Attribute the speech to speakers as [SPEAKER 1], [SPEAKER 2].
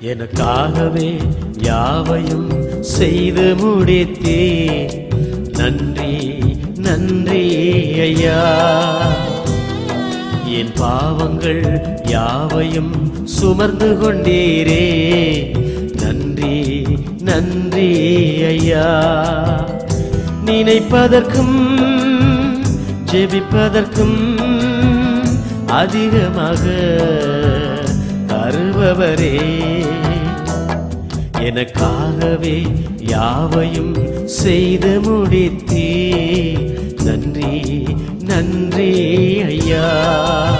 [SPEAKER 1] எனக்காகவே யாவையும் செய்து முடித்தே நன்றி நன்றி ஐயா என் பாவங்கள் யாவையும் சுமர்ந்து கொண்டீரே நன்றி நன்றி ஐயா நினைப்பதற்கும் ஜெபிப்பதற்கும் அதிகமாக தருபவரே எனக்காகவே யாவையும் செய்து முடித்தே நன்றி நன்றி ஐயா